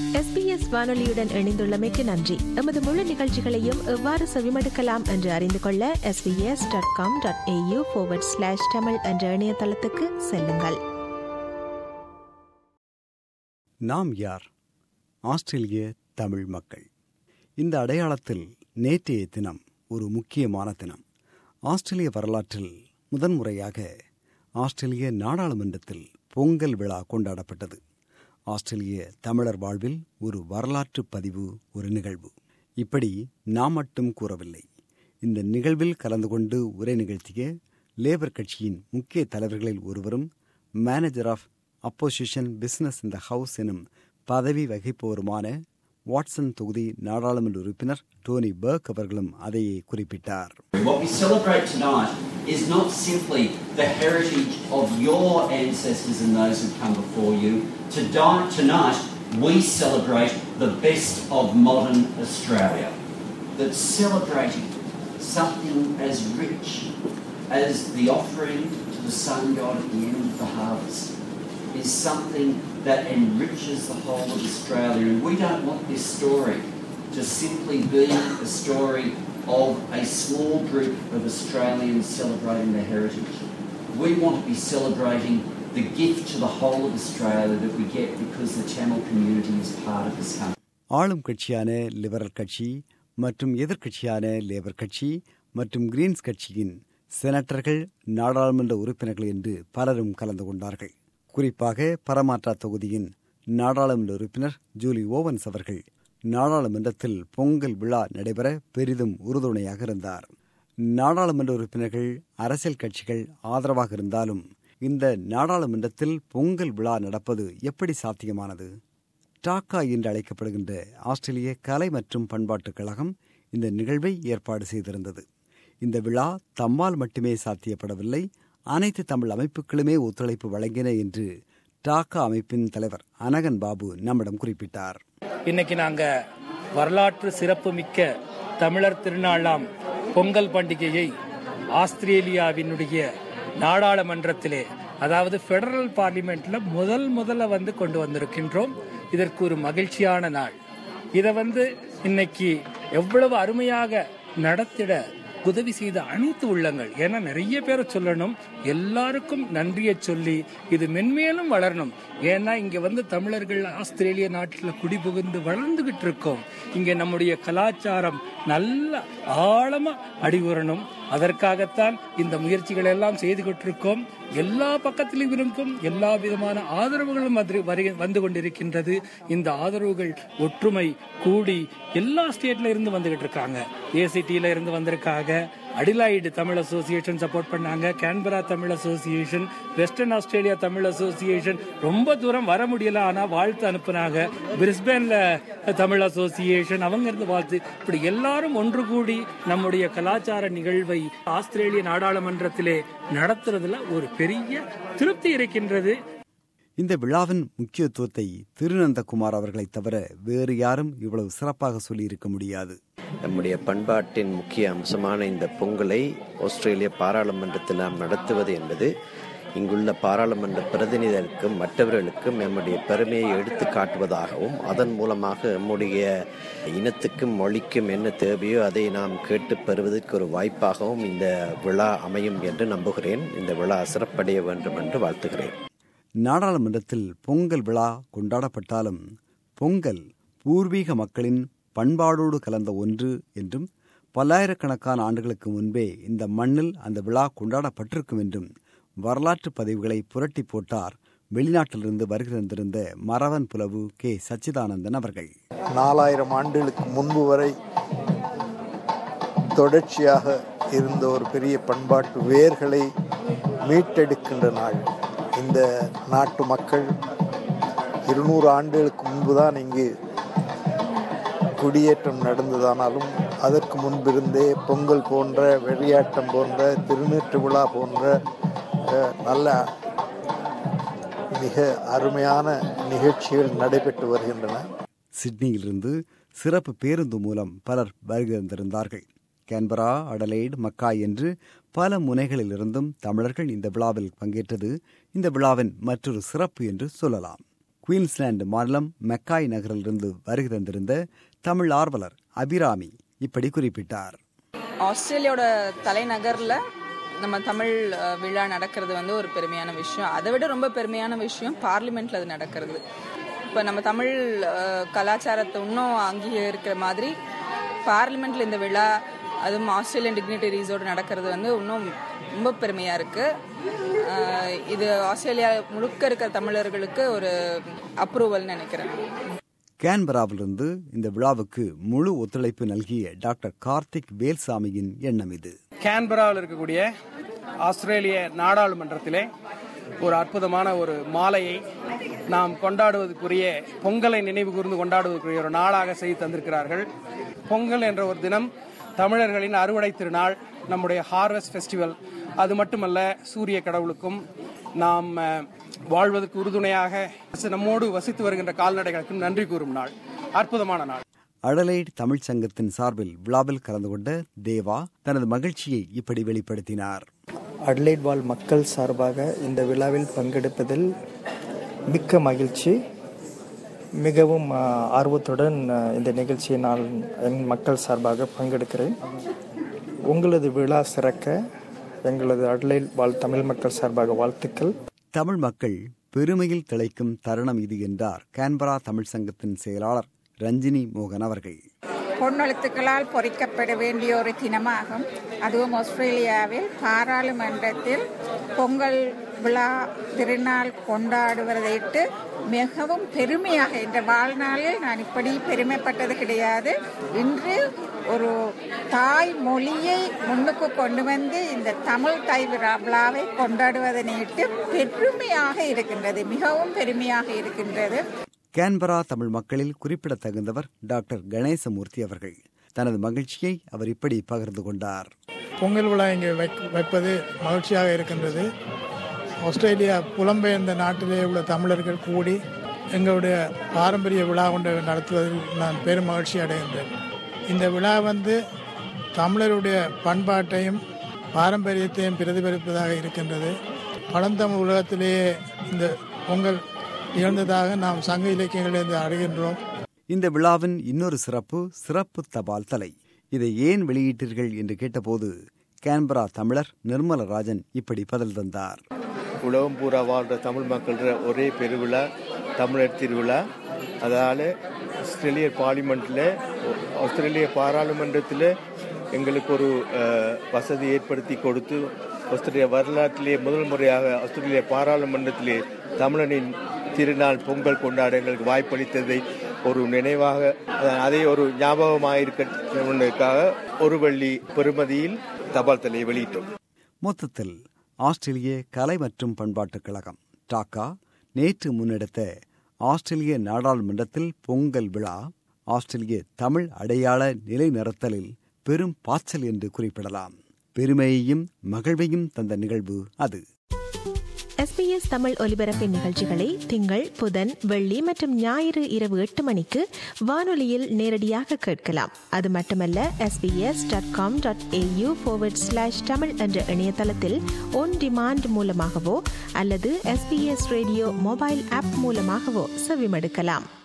SBS வானொலியுடன் இணைந்துள்ளமைக்கு நன்றி எமது முழு நிகழ்ச்சிகளையும் எவ்வாறு செவிமடுக்கலாம் என்று அறிந்து கொள்ள SBS dot com dot AU slash Tamil என்ற இணையதளத்துக்கு செல்லுங்கள் நாம் யார் ஆஸ்திரேலிய தமிழ் மக்கள் இந்த அடையாளத்தில் நேற்றைய தினம் ஒரு முக்கியமான தினம் ஆஸ்திரேலிய வரலாற்றில் முதன்முறையாக ஆஸ்திரேலிய நாடாளுமன்றத்தில் பொங்கல் விழா கொண்டாடப்பட்டது ஆஸ்திரேலிய தமிழர் வாழ்வில் ஒரு வரலாற்று பதிவு ஒரு நிகழ்வு இப்படி நாம் மட்டும் கூறவில்லை இந்த நிகழ்வில் கலந்து கொண்டு உரை நிகழ்த்திய லேபர் கட்சியின் முக்கிய தலைவர்களில் ஒருவரும் manager of opposition business in the house எனும் பதவி வகிப்பவருமான வாட்சன் தொகுதி நாடாளுமன்ற உறுப்பினர் டோனி பர்க் அவர்களும் அதையே குறிப்பிட்டார் What we celebrate tonight is not simply the heritage of your ancestors and those who come before you. Today, tonight, we celebrate the best of modern Australia. That's celebrating something as rich as the offering to the sun god at the end of the harvest is something that enriches the whole of Australia. And we don't want this story to simply be a story of a small group of Australians celebrating their heritage. We want to be celebrating the gift to the whole of Australia that we get because the Tamil community is part of this country. ஆளும் கட்சியான liberal கட்சி மற்றும் எதிர்க்கட்சியான labour கட்சி மற்றும் Green's கட்சியின் செனட்டர்கள் நாடாளுமன்ற உறுப்பினர்கள் என்று பலரும் கலந்து கொண்டார்கள் குறிப்பாக பரமாற்றா தொகுதியின் நாடாளுமன்ற உறுப்பினர் ஜூலி ஓவன்ஸ் அவர்கள் நாடாளுமன்றத்தில் பொங்கல் விழா நடைபெற பெரிதும் உறுதுணையாக இருந்தார் நாடாளுமன்ற உறுப்பினர்கள் அரசியல் கட்சிகள் ஆதரவாக இருந்தாலும் இந்த நாடாளுமன்றத்தில் பொங்கல் விழா நடப்பது எப்படி சாத்தியமானது டாக்கா என்று அழைக்கப்படுகின்ற ஆஸ்திரேலிய கலை மற்றும் பண்பாட்டுக் கழகம் இந்த நிகழ்வை ஏற்பாடு செய்திருந்தது இந்த விழா தம்மால் மட்டுமே சாத்தியப்படவில்லை அனைத்து தமிழ் அமைப்புகளுமே ஒத்துழைப்பு வழங்கின என்று டாக்கா அமைப்பின் தலைவர் அனகன் பாபு நம்மிடம் குறிப்பிட்டார் இன்னைக்கு நாங்க வரலாற்று சிறப்புமிக்க தமிழர் திருநாளாம் பொங்கல் பண்டிகையை ஆஸ்திரேலியாவினுடைய நாடாளுமன்றத்திலே அதாவது பெடரல் பார்லிமெண்ட்ல முதல் முதல்ல வந்து கொண்டு வந்திருக்கின்றோம் இதற்கு ஒரு மகிழ்ச்சியான நாள் இதை வந்து இன்னைக்கு எவ்வளவு அருமையாக நடத்திட உதவி செய்த அனைத்து உள்ளங்கள் ஏன்னா நிறைய பேரை சொல்லணும் எல்லாருக்கும் நன்றியை சொல்லி இது மென்மேலும் வளரணும் ஏன்னா இங்க வந்து தமிழர்கள் ஆஸ்திரேலிய நாட்டில் குடிபுகுந்து வளர்ந்துகிட்டு இருக்கோம் இங்க நம்முடைய கலாச்சாரம் நல்ல ஆழமா அடிவுறணும் அதற்காகத்தான் இந்த முயற்சிகள் எல்லாம் செய்துகிட்டு இருக்கோம் எல்லா பக்கத்திலும் இருக்கும் எல்லா விதமான ஆதரவுகளும் அது வருக- வந்து கொண்டிருக்கின்றது இந்த ஆதரவுகள் ஒற்றுமை கூடி எல்லா ஸ்டேட்ல இருந்து வந்துகிட்டு இருக்காங்க ஏசிடில இருந்து வந்திருக்காங்க அடிலாய்டு தமிழ் அசோசியேஷன் சப்போர்ட் பண்ணாங்க Canberra Tamil association western Australia Tamil association ரொம்ப தூரம் வர முடியல ஆனா வாழ்த்து அனுப்புனாங்க பிரிஸ்பேன்ல தமிழ் அசோசியேஷன் அவங்க இருந்து வாழ்த்து இப்படி எல்லாரும் ஒன்று கூடி நம்முடைய கலாச்சார நிகழ்வை ஆஸ்திரேலிய நாடாளுமன்றத்திலே நடத்துறதுல ஒரு பெரிய திருப்தி இருக்கின்றது இந்த விழாவின் முக்கியத்துவத்தை திருநந்தகுமார் அவர்களைத் தவிர வேறு யாரும் இவ்வளவு சிறப்பாக சொல்லியிருக்க முடியாது நம்முடைய பண்பாட்டின் முக்கிய அம்சமான இந்த பொங்கலை ஆஸ்திரேலிய பாராளுமன்றத்தில் நாம் நடத்துவது என்பது இங்குள்ள பாராளுமன்ற பிரதிநிதிகளுக்கும் மற்றவர்களுக்கும் நம்முடைய பெருமையை எடுத்து காட்டுவதாகவும் அதன் மூலமாக நம்முடைய இனத்துக்கும் மொழிக்கும் என்ன தேவையோ அதை நாம் கேட்டு பெறுவதற்கு ஒரு வாய்ப்பாகவும் இந்த விழா அமையும் என்று நம்புகிறேன் இந்த விழா சிறப்படைய வேண்டும் என்று வாழ்த்துகிறேன் நாடாளுமன்றத்தில் பொங்கல் விழா கொண்டாடப்பட்டாலும் பொங்கல் பூர்வீக மக்களின் பண்பாடோடு கலந்த ஒன்று என்றும் பல்லாயிரக்கணக்கான ஆண்டுகளுக்கு முன்பே இந்த மண்ணில் அந்த விழா கொண்டாடப்பட்டிருக்கும் என்றும் வரலாற்று பதிவுகளை புரட்டி போட்டார் வெளிநாட்டிலிருந்து வருகிறந்திருந்த மரவன் புலவு கே சச்சிதானந்தன் அவர்கள் நாலாயிரம் ஆண்டுகளுக்கு முன்பு வரை தொடர்ச்சியாக இருந்த ஒரு பெரிய பண்பாட்டு வேர்களை மீட்டெடுக்கின்ற நாள் இந்த நாட்டு மக்கள் இருநூறு ஆண்டுகளுக்கு முன்புதான் இங்கு குடியேற்றம் நடந்ததானாலும் அதற்கு முன்பிருந்தே பொங்கல் போன்ற வெறியாட்டம் போன்ற திருநீற்று விழா போன்ற அஹ், நல்ல மிக அருமையான நிகழ்ச்சிகள் நடைபெற்று வருகின்றன சிட்னியிலிருந்து சிறப்பு பேருந்து மூலம் பலர் வருகிறந்திருந்தார்கள் கேன்பரா அடலைடு மக்காய் என்று பல முனைகளிலிருந்தும் தமிழர்கள் இந்த விழாவில் பங்கேற்றது இந்த விழாவின் மற்றொரு சிறப்பு என்று சொல்லலாம் குயின்ஸ்லாந்து மாநிலம் மெக்காய் நகரிலிருந்து வருகை தந்திருந்த தமிழ் ஆர்வலர் அபிராமி இப்படி குறிப்பிட்டார் ஆஸ்திரேலியாவோட தலைநகரில் நம்ம தமிழ் அஹ், விழா நடக்கிறது வந்து ஒரு பெருமையான விஷயம் அதை விட ரொம்ப பெருமையான விஷயம் பார்லிமெண்ட்ல அது நடக்கிறது இப்போ நம்ம தமிழ் அஹ், கலாச்சாரத்தை இன்னும் அங்கீகரிக்கிற மாதிரி பார்லிமெண்ட்ல இந்த விழா அதுவும் ஆஸ்திரேலியன் டிக்னிட்டரிஸோடு நடக்கிறது வந்து இன்னும் ரொம்ப பெருமையா இருக்கு அஹ், இது ஆஸ்திரேலியா முழுக்க இருக்கிற தமிழர்களுக்கு ஒரு அப்ரூவல்னு நினைக்கிறேன் கேன்பராவிலிருந்து இந்த விழாவுக்கு முழு ஒத்துழைப்பு நல்கிய டாக்டர் கார்த்திக் வேல்சாமியின் எண்ணம் இது கேன்பராவில் இருக்கக்கூடிய ஆஸ்திரேலிய நாடாளுமன்றத்திலே ஒரு அற்புதமான ஒரு மாலையை நாம் கொண்டாடுவதற்குரிய பொங்கலை நினைவு கூர்ந்து கொண்டாடுவதற்குரிய ஒரு நாளாக செய்து தந்திருக்கிறார்கள் பொங்கல் என்ற ஒரு தினம் தமிழர்களின் அறுவடை திருநாள் நம்முடைய ஹார்வெஸ்ட் ஃபெஸ்டிவல் அது மட்டுமல்ல சூரிய கடவுளுக்கும் நாம் அஹ், வாழ்வதற்கு உறுதுணையாக நம்மோடு வசித்து வருகின்ற கால்நடைகளுக்கும் நன்றி கூறும் நாள் அற்புதமான நாள் அடலைட் தமிழ்ச் சங்கத்தின் சார்பில் விழாவில் கலந்து கொண்ட தேவா தனது மகிழ்ச்சியை இப்படி வெளிப்படுத்தினார் அட்லைட் வாழ் மக்கள் சார்பாக இந்த விழாவில் பங்கெடுப்பதில் மிக்க மகிழ்ச்சி மிகவும் ஆ, ஆர்வத்துடன் ஆ, இந்த நிகழ்ச்சியை நான் என் மக்கள் சார்பாக பங்கெடுக்கிறேன் உங்களது விழா சிறக்க எங்களது அட்லைட் வாழ் தமிழ் மக்கள் சார்பாக வாழ்த்துக்கள் தமிழ் மக்கள் பெருமையில் திளைக்கும் தருணம் இது என்றார் கேன்பரா தமிழ் சங்கத்தின் செயலாளர் ரஞ்சினி மோகன் அவர்கள் பொன்னெழுத்துக்களால் பொறிக்கப்பட வேண்டிய ஒரு தினமாகும் அதுவும் ஆஸ்திரேலியாவில் பாராளுமன்றத்தில் பொங்கல் விழா திருநாள் கொண்டாடுவதையிட்டு மிகவும் பெருமையாக இந்த வாழ்நாளில் நான் இப்படி பெருமைப்பட்டது கிடையாது இன்று ஒரு தாய் மொழியை முன்னுக்கு கொண்டு வந்து இந்த தமிழ் தை விழா விழாவை கொண்டாடுவதனையிட்டு பெருமையாக இருக்கின்றது மிகவும் பெருமையாக இருக்கின்றது கேன்பரா தமிழ் மக்களில் குறிப்பிடத்தகுந்தவர் டாக்டர் கணேசமூர்த்தி அவர்கள் தனது மகிழ்ச்சியை அவர் இப்படி பகிர்ந்து கொண்டார் பொங்கல் விழா இங்கே வைக்- வைப்பது மகிழ்ச்சியாக இருக்கின்றது ஆஸ்திரேலியா புலம்பெயர்ந்த நாட்டிலே உள்ள தமிழர்கள் கூடி எங்களுடைய பாரம்பரிய விழா ஒன்றை நடத்துவதில் நான் பெரும் மகிழ்ச்சி அடைகின்றேன் இந்த விழா வந்து தமிழருடைய பண்பாட்டையும் பாரம்பரியத்தையும் பிரதிபலிப்பதாக இருக்கின்றது பழந்தமிழ் உலகத்திலேயே இந்த பொங்கல் நிகழ்ந்ததாக நாம் சங்க இலக்கியங்களிலிருந்து அறிகின்றோம் இந்த விழாவின் இன்னொரு சிறப்பு சிறப்பு தபால் தலை இதை ஏன் வெளியிட்டீர்கள் என்று கேட்டபோது கேன்பரா தமிழர் நிர்மலராஜன் இப்படி பதில் தந்தார் உலகம் பூரா வாழ்கிற தமிழ் மக்கள்ற ஒரே பெருவிழா தமிழர் திருவிழா அதால் ஆஸ்திரேலிய பார்லிமெண்ட்டில் ஆஸ்திரேலிய பாராளுமன்றத்தில் எங்களுக்கு ஒரு அஹ், வசதி ஏற்படுத்தி கொடுத்து ஆஸ்திரேலிய வரலாற்றிலே முதல் முறையாக ஆஸ்திரேலிய பாராளுமன்றத்திலே தமிழனின் திருநாள் பொங்கல் கொண்டாட எங்களுக்கு வாய்ப்பளித்ததை ஒரு நினைவாக அஹ், அதை ஒரு ஞாபகமாக இருக்கிறதுக்காக ஒரு வள்ளி பெறுமதியில் தபால் தலையை வெளியிட்டோம் மொத்தத்தில் ஆஸ்திரேலிய கலை மற்றும் பண்பாட்டுக் கழகம் டாக்கா நேற்று முன்னெடுத்த ஆஸ்திரேலிய நாடாளுமன்றத்தில் பொங்கல் விழா ஆஸ்திரேலிய தமிழ் அடையாள நிலைநிறுத்தலில் பெரும் பாய்ச்சல் என்று குறிப்பிடலாம் பெருமையையும் மகிழ்வையும் தந்த நிகழ்வு அது எஸ்பிஎஸ் தமிழ் ஒலிபரப்பின் நிகழ்ச்சிகளை திங்கள் புதன் வெள்ளி மற்றும் ஞாயிறு இரவு எட்டு மணிக்கு வானொலியில் நேரடியாக கேட்கலாம் அது மட்டுமல்ல SBS dot com dot AU slash Tamil என்ற இணையதளத்தில் ஒன் டிமாண்ட் மூலமாகவோ அல்லது எஸ்பிஎஸ் ரேடியோ மொபைல் ஆப் மூலமாகவோ செவிமடுக்கலாம்